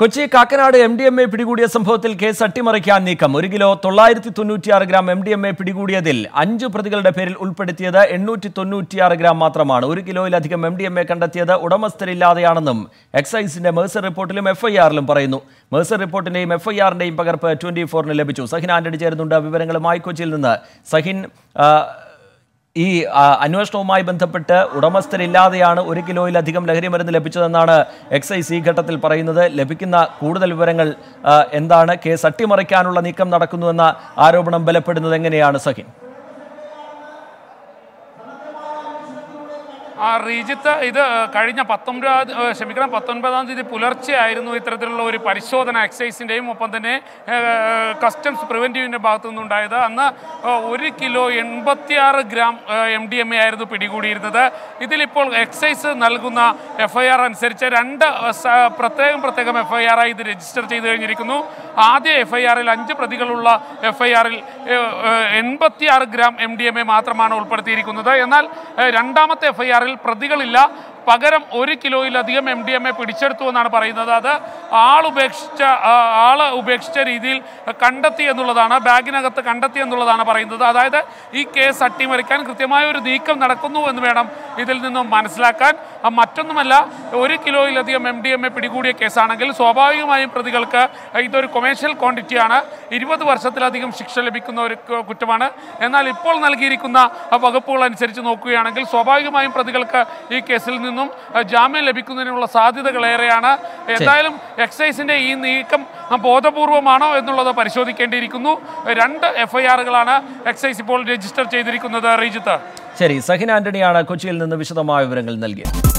Kochi Kakkanad M D M A പിടികൂടിയ സംഭവത്തിൽ case അട്ടിമറിക്കാൻ നീക്കം ഒരു കിലോ തൊള്ളായിരത്തി തൊണ്ണൂറ്റിയാറ് gram M D M A പിടികൂടിയതിൽ അഞ്ചു പ്രതികളുടെ പേരിൽ ഉൾപ്പെടുത്തിയത് എണ്ണൂറ്റി തൊണ്ണൂറ്റിയാറ് ഗ്രാം മാത്രമാണ് ഒരു കിലോയിലധികം എം ഡി എം എ കണ്ടെത്തിയത് ഉടമസ്ഥരില്ലാതെയാണെന്നും എക്സൈസിന്റെ മേഴ്സർ റിപ്പോർട്ടിലും എഫ്ഐആറിലും പറയുന്നു മേഴ്സർ റിപ്പോർട്ടിന്റെയും എഫ്ഐആറിന്റെയും പകർപ്പ് ട്വന്റി ഫോറിന് ലഭിച്ചു സഹിൻ ആന്റണി ചേരുന്നുണ്ട് വിവരങ്ങളുമായി കൊച്ചിയിൽ നിന്ന് സഹിൻ ആ, ഈ ആ, അന്വേഷണവുമായി ബന്ധപ്പെട്ട് ഉടമസ്ഥരില്ലാതെയാണ് ഒരു കിലോയിലധികം ലഹരി മരുന്ന് ലഭിച്ചതെന്നാണ് എക്സൈസ് ഈ ഘട്ടത്തിൽ പറയുന്നത് ലഭിക്കുന്ന കൂടുതൽ വിവരങ്ങൾ ആ, എന്താണ് കേസ് അട്ടിമറിക്കാനുള്ള നീക്കം നടക്കുന്നുവെന്ന ആരോപണം ബലപ്പെടുന്നത് എങ്ങനെയാണ് സഹിൻ ആ റീജിത്ത് ഇത് കഴിഞ്ഞ പത്തൊമ്പതാം ഏഹ് ക്ഷമിക്കണം പത്തൊൻപതാം തീയതി പുലർച്ചെ ആയിരുന്നു ഇത്തരത്തിലുള്ള ഒരു പരിശോധന എക്സൈസിൻ്റെയും ഒപ്പം തന്നെ ഏഹ്, കസ്റ്റംസ് പ്രിവെൻറ്റീവിൻ്റെ ഭാഗത്തു നിന്നുണ്ടായത് അന്ന് ഏഹ്, ഒരു കിലോ എൺപത്തിയാറ് gram M D M A ആയിരുന്നു പിടികൂടിയിരുന്നത് ഇതിലിപ്പോൾ എക്സൈസ് നൽകുന്ന എഫ് ഐ ആർ അനുസരിച്ച് രണ്ട് ഏഹ്, സ- പ്രത്യേകം പ്രത്യേകം എഫ് ഐ ആറായി ഇത് രജിസ്റ്റർ ചെയ്ത് കഴിഞ്ഞിരിക്കുന്നു ആദ്യ എഫ് ഐ ആറിൽ അഞ്ച് പ്രതികളുള്ള എഫ് ഐ ആറിൽ എൺപത്തിയാറ് gram M D M A മാത്രമാണ് ഉൾപ്പെടുത്തിയിരിക്കുന്നത് എന്നാൽ ഏഹ്, രണ്ടാമത്തെ എഫ് ഐ ആറിൽ പ്രതികളില്ല പകരം ഒരു കിലോയിലധികം എം ഡി എം എ പിടിച്ചെടുത്തു എന്നാണ് പറയുന്നത് അത് ആൾ ഉപേക്ഷിച്ച ആ, ആള് ഉപേക്ഷിച്ച രീതിയിൽ കണ്ടെത്തി എന്നുള്ളതാണ് ബാഗിനകത്ത് കണ്ടെത്തി എന്നുള്ളതാണ് പറയുന്നത് അതായത് ഈ കേസ് അട്ടിമറിക്കാൻ കൃത്യമായ ഒരു നീക്കം നടക്കുന്നു എന്ന് വേണം ഇതിൽ നിന്നും മനസ്സിലാക്കാൻ ആ, മറ്റൊന്നുമല്ല ഒരു കിലോയിലധികം എം ഡി എം എ പിടികൂടിയ കേസാണെങ്കിൽ സ്വാഭാവികമായും പ്രതികൾക്ക് ഇതൊരു കൊമേഴ്ഷ്യൽ ക്വാണ്ടിറ്റിയാണ് ഇരുപത് വർഷത്തിലധികം ശിക്ഷ ലഭിക്കുന്ന ഒരു കു- കുറ്റമാണ് എന്നാൽ ഇപ്പോൾ നൽകിയിരിക്കുന്ന ആ, വകുപ്പുകൾ അനുസരിച്ച് നോക്കുകയാണെങ്കിൽ സ്വാഭാവികമായും പ്രതികൾക്ക് ഈ കേസിൽ നിന്നും ആ, ജാമ്യം ലഭിക്കുന്നതിനുള്ള സാധ്യതകൾ ഏറെയാണ് എന്തായാലും എക്സൈസിന്റെ ഈ നീക്കം ആ, ബോധപൂർവമാണോ എന്നുള്ളത് പരിശോധിക്കേണ്ടിയിരിക്കുന്നു രണ്ട് എഫ് ഐ ആറുകളാണ് എക്സൈസ് ഇപ്പോൾ രജിസ്റ്റർ ചെയ്തിരിക്കുന്നത് റീജിത്ത് ശരി സഹിൻ ആന്റണിയാണ് കൊച്ചിയിൽ നിന്ന് വിശദമായ വിവരങ്ങൾ നൽകിയത്